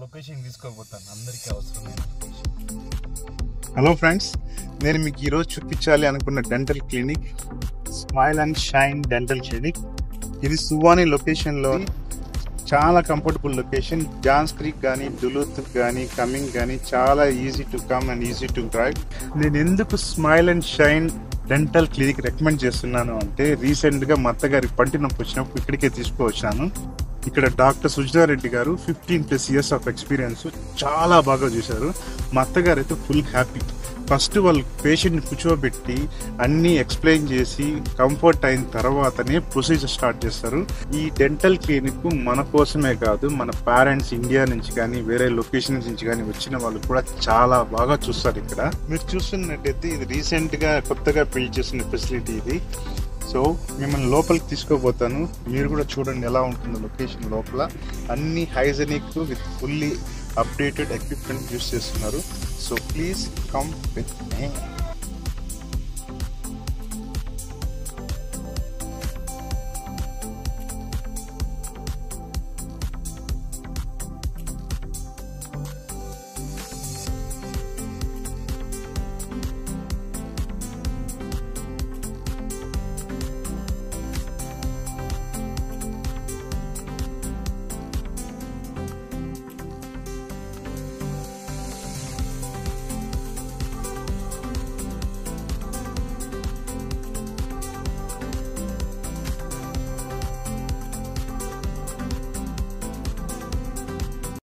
location తీసుకోబోతాను అందరికీ అవసరమైన location hello friends నేను మీకు ఈరోజు చూపించాలి అనుకున్న dental clinic smile and shine dental clinic ఇది సువాని లొకేషన్లో చాలా కంఫర్టబుల్ లొకేషన్ జాన్స్ క్రీక్ కానీ డులుత్ కానీ కమింగ్ కానీ చాలా easy to come and easy to drive నేను ఎందుకు smile and shine dental clinic recommend చేస్తున్నాను అంటే రీసెంట్గా మా అత్తగారికి పంటి నొప్పి వచ్చినప్పుడు ఇక్కడికే తీసుకువచ్చాను ఇక్కడ డాక్టర్ సుజనారెడ్డి గారు fifteen plus years of experience చాలా బాగా చూశారు మా అత్తగారు అయితే ఫుల్ హ్యాపీ ఫస్ట్ వాళ్ళు పేషెంట్ని కూర్చోబెట్టి అన్నీ ఎక్స్ప్లెయిన్ చేసి కంఫర్ట్ అయిన తర్వాతనే ప్రొసీజర్ స్టార్ట్ చేస్తారు ఈ డెంటల్ క్లినిక్ మన కోసమే కాదు మన పేరెంట్స్ ఇండియా నుంచి కానీ వేరే లొకేషన్స్ నుంచి కానీ వచ్చిన వాళ్ళు కూడా చాలా బాగా చూస్తారు ఇక్కడ మీరు చూస్తున్నట్టయితే ఇది రీసెంట్గా కొత్తగా బిల్డ్ చేసిన ఫెసిలిటీ ఇది సో మిమ్మల్ని లోపలికి తీసుకోబోతాను మీరు కూడా చూడండి ఎలా ఉంటుందో లొకేషన్ లోపల అన్ని hygienic with fully updated equipment use చేస్తున్నారు so please come with me